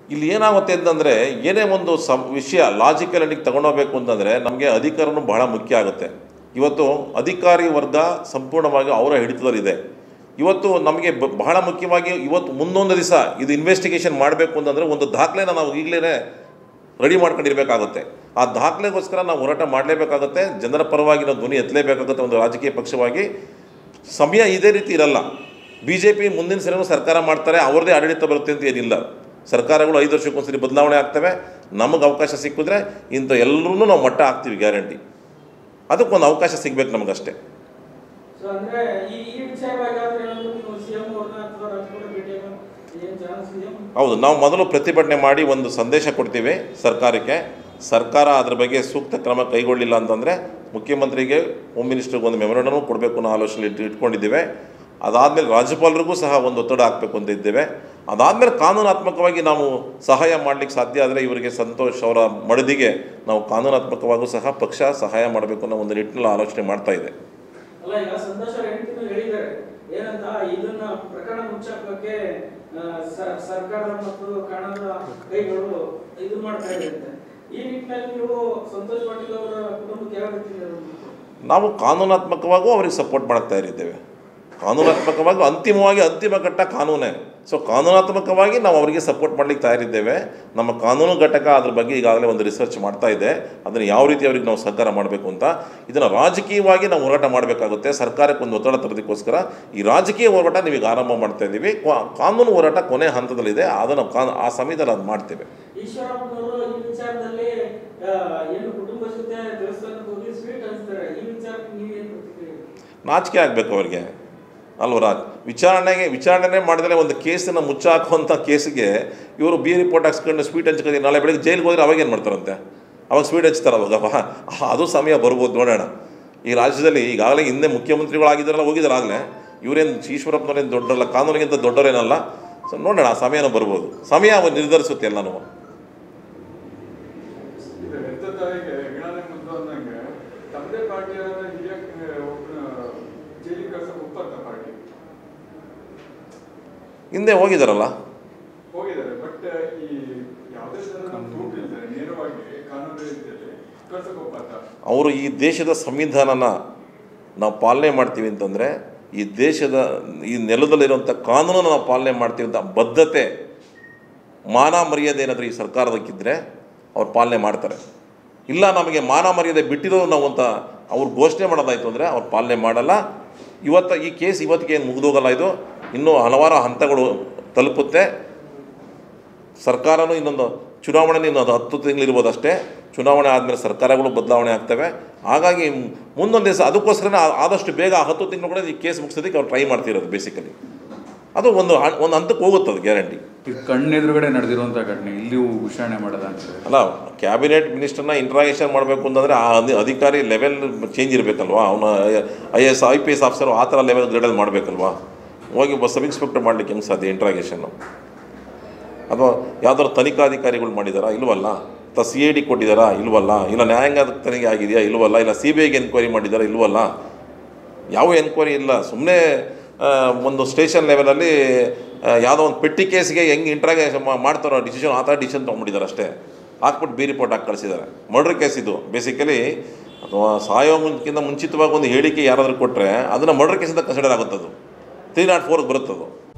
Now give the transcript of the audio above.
ಇಲ್ಲಿ ಏನಾಗುತ್ತೆ ಅಂತಂದರೆ ಏನೇ ಒಂದು ಸಂ ವಿಷಯ ಲಾಜಿಕಲ್ ಎಂಡಿಗೆ ತಗೊಂಡೋಗ್ಬೇಕು ಅಂತಂದರೆ ನಮಗೆ ಅಧಿಕಾರನೂ ಬಹಳ ಮುಖ್ಯ ಆಗುತ್ತೆ ಇವತ್ತು ಅಧಿಕಾರಿ ವರ್ಗ ಸಂಪೂರ್ಣವಾಗಿ ಅವರ ಹಿಡಿತದಲ್ಲಿದೆ ಇವತ್ತು ನಮಗೆ ಬ- ಬಹಳ ಮುಖ್ಯವಾಗಿ ಇವತ್ತು ಮುಂದೊಂದು ದಿವಸ ಇದು ಇನ್ವೆಸ್ಟಿಗೇಷನ್ ಮಾಡಬೇಕು ಅಂತಂದರೆ ಒಂದು ದಾಖಲೆನ ನಾವು ಈಗಲೇ ರೆಡಿ ಮಾಡ್ಕೊಂಡಿರ್ಬೇಕಾಗುತ್ತೆ ಆ ದಾಖಲೆಗೋಸ್ಕರ ನಾವು ಹೋರಾಟ ಮಾಡಲೇಬೇಕಾಗುತ್ತೆ ಜನರ ಪರವಾಗಿ ನಾವು ಧ್ವನಿ ಎತ್ತಲೇಬೇಕಾಗುತ್ತೆ ಒಂದು ರಾಜಕೀಯ ಪಕ್ಷವಾಗಿ ಸಮಯ ಇದೇ ರೀತಿ ಇರಲ್ಲ ಬಿ ಜೆ ಪಿ ಮುಂದಿನ ಸರಿನೂ ಸರ್ಕಾರ ಮಾಡ್ತಾರೆ ಅವ್ರದ್ದೇ ಆಡಳಿತ ಬರುತ್ತೆ ಅಂತ ಏನಿಲ್ಲ ಸರ್ಕಾರಗಳು ಐದು ವರ್ಷಕ್ಕೊಂದ್ಸರಿ ಬದಲಾವಣೆ ಆಗ್ತವೆ ನಮಗೆ ಅವಕಾಶ ಸಿಕ್ಕಿದ್ರೆ ಇಂಥ ಎಲ್ಲರೂ ನಾವು ಮಟ್ಟ ಹಾಕ್ತೀವಿ ಗ್ಯಾರಂಟಿ ಅದಕ್ಕೊಂದು ಅವಕಾಶ ಸಿಗ್ಬೇಕು ನಮಗಷ್ಟೇ ಸೊ ಅಂದ್ರೆ ಈ ಈ ವಿಚಾರವಾಗಿ ಆದ್ರೆ ಏನಾದ್ರು ನೀವು ಸಿಎಂ ಅವ್ರನ್ನ ಅಥವಾ ರಾಜ್ಕೋಟ ಭೇಟಿಯಾಗ ಏನ್ ಚಾನ್ಸ್ ಸಿಎಂ ಹೌದು ನಾವು ಮೊದಲು ಪ್ರತಿಭಟನೆ ಮಾಡಿ ಒಂದು ಸಂದೇಶ ಕೊಡ್ತೀವಿ ಸರ್ಕಾರಕ್ಕೆ ಸರ್ಕಾರ ಅದ್ರ ಬಗ್ಗೆ ಸೂಕ್ತ ಕ್ರಮ ಕೈಗೊಳ್ಳಿಲ್ಲ ಅಂತಂದರೆ ಮುಖ್ಯಮಂತ್ರಿಗೆ ಹೋಮ್ ಮಿನಿಸ್ಟರ್ಗೆ ಒಂದು ಮೆಮೊರಂಡಮ್ ಕೊಡಬೇಕು ಅನ್ನೋ ಆಲೋಚನೆ ಇಟ್ಟು ಇಟ್ಕೊಂಡಿದ್ದೇವೆ ಅದಾದಮೇಲೆ ರಾಜ್ಯಪಾಲರಿಗೂ ಸಹ ಒಂದು ಒತ್ತಡ ಹಾಕಬೇಕು ಅಂತ ಇದ್ದೇವೆ ಅದಾದಮೇಲೆ ಕಾನೂನಾತ್ಮಕವಾಗಿ ನಾವು ಸಹಾಯ ಮಾಡಲಿಕ್ಕೆ ಸಾಧ್ಯ ಆದರೆ ಇವರಿಗೆ ಸಂತೋಷ್ ಅವರ ಮಡದಿಗೆ ನಾವು ಕಾನೂನಾತ್ಮಕವಾಗೂ ಸಹ ಪಕ್ಷ ಸಹಾಯ ಮಾಡಬೇಕು ಅನ್ನೋ ಒಂದು ನಿಟ್ಟಿನಲ್ಲಿ ಆಲೋಚನೆ ಮಾಡ್ತಾ ಇದೆ ಅಲ್ಲ ಈಗ ಸಂತೋಷ್ ಅವ್ರು ಹೆಂಡತಿನೂ ಹೇಳಿದ್ದಾರೆ ಏನಂತ ಇದನ್ನ ಪ್ರಕರಣ ಮುಚ್ಚಾಕಕ್ಕೆ ಆ, ಸ- ಸರ್ಕಾರ ಮತ್ತು ಕಾಣದ ಕೈಗಳು ಇದು ಮಾಡ್ತಾ ಇದೆ ಅಂತ ಈ ನಿಟ್ಟಿನಲ್ಲಿ ನೀವು ಸಂತೋಷ್ ಪಾಟೀಲ್ ಅವರ ಕುಟುಂಬಕ್ಕೆ ಯಾವ ರೀತಿ ನೆರವು ನೀಡ್ತೀರಿ? ನಾವು ಕಾನೂನಾತ್ಮಕವಾಗೂ ಅವ್ರಿಗೆ ಸಪೋರ್ಟ್ ಮಾಡ್ತಾ ಇರಿದ್ದೇವೆ ಕಾನೂನಾತ್ಮಕವಾಗಿ ಅಂತಿಮವಾಗಿ ಅಂತಿಮ ಘಟ್ಟ ಕಾನೂನೇ ಸೊ ಕಾನೂನಾತ್ಮಕವಾಗಿ ನಾವು ಅವರಿಗೆ ಸಪೋರ್ಟ್ ಮಾಡಲಿಕ್ಕೆ ತಯಾರಿದ್ದೇವೆ ನಮ್ಮ ಕಾನೂನು ಘಟಕ ಅದ್ರ ಬಗ್ಗೆ ಈಗಾಗಲೇ ಒಂದು ರಿಸರ್ಚ್ ಮಾಡ್ತಾ ಇದೆ ಅದನ್ನು ಯಾವ ರೀತಿ ಅವ್ರಿಗೆ ನಾವು ಸಹಕಾರ ಮಾಡಬೇಕು ಅಂತ ಇದನ್ನು ರಾಜಕೀಯವಾಗಿ ನಾವು ಹೋರಾಟ ಮಾಡಬೇಕಾಗುತ್ತೆ ಸರ್ಕಾರಕ್ಕೆ ಒಂದು ಒತ್ತಡ ತರೋದಕ್ಕೋಸ್ಕರ ಈ ರಾಜಕೀಯ ಹೋರಾಟ ನೀವೀಗ ಆರಂಭ ಮಾಡ್ತಾ ಇದ್ದೀವಿ ಕಾ- ಕಾನೂನು ಹೋರಾಟ ಕೊನೆ ಹಂತದಲ್ಲಿದೆ ಅದನ್ನು ಕಾ ಆ ಸಮಯದಲ್ಲಿ ಅದು ಮಾಡ್ತೇವೆ ಈಶ್ವರಪ್ಪನವರು ಈ ವಿಚಾರದಲ್ಲಿ ಆ, ಏನು ಕುಟುಂಬ ಜೊತೆ ದೇವಸ್ಥಾನಕ್ಕೆ ಹೋಗಿ ಸ್ವೀಟ್ ಹಂಚ್ತಾರೆ ಈ ವಿಚಾರಕ್ಕೆ ನೀವೇನು ಪ್ರತಿಕ್ರಿಯೆ ನಾಚಿಕೆ ಆಗಬೇಕು ಅವರಿಗೆ ಅಲ್ವರ ವಿಚಾರಣೆಗೆ ವಿಚಾರಣೆ ಮಾಡಿದರೆ ಒಂದು ಕೇಸನ್ನು ಮುಚ್ಚಾಕುವಂಥ ಕೇಸಿಗೆ ಇವರು ಬಿ ರಿಪೋರ್ಟ್ ಹಾಕ್ಸ್ಕೊಂಡು ಸ್ವೀಟ್ ಹಂಚ್ಕೊಂಡು ನಾಳೆ ಬೆಳಗ್ಗೆ ಜೈಲಿಗೆ ಹೋದ್ರೆ ಅವಾಗ ಏನು ಮಾಡ್ತಾರಂತೆ ಅವಾಗ ಸ್ವೀಟ್ ಹಚ್ತಾರೆ ಅವಾಗ ಅವ- ಅದು ಸಮಯ ಬರ್ಬೋದು ನೋಡೋಣ ಈ ರಾಜ್ಯದಲ್ಲಿ ಈಗಾಗಲೇ ಹಿಂದೆ ಮುಖ್ಯಮಂತ್ರಿಗಳಾಗಿದ್ದಾರಲ್ಲ ಹೋಗಿದ್ದಾರೆ ಆಗಲೇ ಇವರೇನು ಈಶ್ವರಪ್ಪನವರೇನು ದೊಡ್ಡರಲ್ಲ ಕಾನೂನಿಗಿಂತ ದೊಡ್ಡವರೇನಲ್ಲ ಸೊ ನೋಡೋಣ ಆ ಸಮಯನೂ ಬರ್ಬೋದು ಸಮಯ ಅವು ನಿರ್ಧರಿಸುತ್ತೆ ಎಲ್ಲನೂ ಇದು ಹೆತ್ತ ತಾಯಿಗೆ ಹೆಗಣನೆ ಮುದ್ದು ಅಂದಂಗೆ ತಮ್ಮದೇ ಪಾರ್ಟಿಯಾದ ಹಿರಿಯ ಒಬ್ಬನ ಜೈಲಿಗೆ ಕಳ್ಸಕ್ಕೆ ಒಪ್ಪತ್ತ ಪಾರ್ಟಿ ಹಿಂದೆ ಹೋಗಿದ್ದಾರಲ್ಲ ಹೋಗಿದ್ದಾರೆ ಬಟ್ ಈ ಯಾವುದೇ ಥರದ ಪ್ರೂಫ್ ಇಲ್ದರೆ ನೇರವಾಗಿ ಕಾನೂನು ರೀತಿಯಲ್ಲಿ ಕಳ್ಸಕ್ಕೆ ಒಪ್ಪತ್ತ ಅವರು ಈ ದೇಶದ ಸಂವಿಧಾನನ ನಾವು ಪಾಲನೆ ಮಾಡ್ತೀವಿ ಅಂತಂದರೆ ಈ ದೇಶದ ಈ ನೆಲದಲ್ಲಿರುವಂಥ ಕಾನೂನನ್ನು ನಾವು ಪಾಲನೆ ಮಾಡ್ತೀವಿ ಅಂತ ಬದ್ಧತೆ ಮಾನ ಮರ್ಯಾದೆ ಏನಾದರೂ ಈ ಸರ್ಕಾರದಕ್ಕಿದ್ದರೆ ಅವ್ರು ಪಾಲನೆ ಮಾಡ್ತಾರೆ ಇಲ್ಲ ನಮಗೆ ಮಾನ ಮರ್ಯಾದೆ ಬಿಟ್ಟಿರೋದು ನಾವು ಅಂತ ಅವ್ರು ಘೋಷಣೆ ಮಾಡೋದಾಯಿತು ಅಂದರೆ ಅವ್ರು ಪಾಲನೆ ಮಾಡಲ್ಲ ಇವತ್ತು ಈ ಕೇಸ್ ಇವತ್ತಿಗೆ ಏನು ಮುಗಿದೋಗಲ್ಲ ಇದು ಇನ್ನೂ ಹಲವಾರು ಹಂತಗಳು ತಲುಪುತ್ತೆ ಸರ್ಕಾರನೂ ಇನ್ನೊಂದು ಚುನಾವಣೆ ಇನ್ನೊಂದು ಹತ್ತು ತಿಂಗಳಿರ್ಬೋದು ಅಷ್ಟೇ ಚುನಾವಣೆ ಆದಮೇಲೆ ಸರ್ಕಾರಗಳು ಬದಲಾವಣೆ ಆಗ್ತವೆ ಹಾಗಾಗಿ ಮುಂದೊಂದು ದಿವಸ ಅದಕ್ಕೋಸ್ಕರ ಆದಷ್ಟು ಬೇಗ ಆ ಹತ್ತು ತಿಂಗಳು ಈ ಕೇಸ್ ಮುಗಿಸೋದಕ್ಕೆ ಅವ್ರು ಟ್ರೈ ಮಾಡ್ತಿರೋದು ಬೇಸಿಕಲಿ ಅದು ಒಂದು ಹ- ಒಂದು ಹಂತಕ್ಕೆ ಹೋಗುತ್ತೆ ಅದು ಗ್ಯಾರಂಟಿ ಇದು ಕಣ್ಣೆದುರುಗಡೆ ನಡೆದಿರುವಂಥ ಘಟನೆ ಇಲ್ಲಿಯೂ ವಿಚಾರಣೆ ಮಾಡೋದ ಅಂತ ಅಲ್ಲ ಕ್ಯಾಬಿನೆಟ್ ಮಿನಿಸ್ಟರ್ನ ಇಂಟ್ರಾಗೇಷನ್ ಮಾಡಬೇಕು ಅಂತಂದರೆ ಆ ಅಧಿ- ಅಧಿಕಾರಿ ಲೆವೆಲ್ ಚೇಂಜ್ ಇರಬೇಕಲ್ವಾ ಅವನ I S I P S officer ಆ ಥರ ಲೆವೆಲ್ ಗ್ರೇಡಲ್ಲಿ ಮಾಡಬೇಕಲ್ವಾ ಹೋಗಿ ಒಬ್ಬ ಸಬ್ ಇನ್ಸ್ಪೆಕ್ಟರ್ ಮಾಡಲಿಕ್ಕೆ ಹೆಂಗೆ ಸಾಧ್ಯ ಇಂಟ್ರಾಗೇಷನ್ನು ಅಥವಾ ಯಾವ್ದಾದ್ರು ತನಿಖಾಧಿಕಾರಿಗಳು ಮಾಡಿದಾರಾ ಇಲ್ವಲ್ಲ ಅಥವಾ ಸಿ ಐ ಡಿ ಕೊಟ್ಟಿದ್ದಾರಾ ಇಲ್ವಲ್ಲ ಇಲ್ಲ ನ್ಯಾಯಾಂಗ ತನಿಖೆ ಆಗಿದೆಯಾ ಇಲ್ವಲ್ಲ ಇಲ್ಲ ಸಿ ಬಿ ಐಗೆ ಎನ್ಕ್ವೈರಿ ಮಾಡಿದ್ದಾರಾ ಇಲ್ವಲ್ಲ ಯಾವ ಎನ್ಕ್ವೈರಿ ಇಲ್ಲ ಸುಮ್ಮನೆ ಒಂದು ಸ್ಟೇಷನ್ ಲೆವೆಲಲ್ಲಿ ಆ, ಯಾವುದೋ ಒಂದು ಪೆಟ್ಟಿ ಕೇಸ್ಗೆ ಹೆಂಗೆ ಇಂಟ್ರಾಗೇಷನ್ ಮಾಡ್ತಾರೋ ಡಿಸಿಷನ್ ಆ ಥರ ಡಿಸಿಷನ್ ತೊಗೊಂಡಿದ್ದಾರೆ ಅಷ್ಟೇ ಹಾಕ್ಬಿಟ್ಟು ಬಿ ರಿಪೋರ್ಟ್ ಹಾಕಿ ಕಳಿಸಿದ್ದಾರೆ ಮರ್ಡರ್ ಕೇಸ್ ಇದು ಬೇಸಿಕಲಿ ಅಥವಾ ಸಾಯೋ ಮುಂಚಿತ ಮುಂಚಿತವಾಗಿ ಒಂದು ಹೇಳಿಕೆ ಯಾರಾದರೂ ಕೊಟ್ಟರೆ ಅದನ್ನು ಮರ್ಡರ್ ಕೇಸಿಂದ ಕನ್ಸಿಡರ್ ಆಗುತ್ತದು ತ್ರೀ ನಾಟ್ ಫೋರ್ಗೆ ಬರುತ್ತದು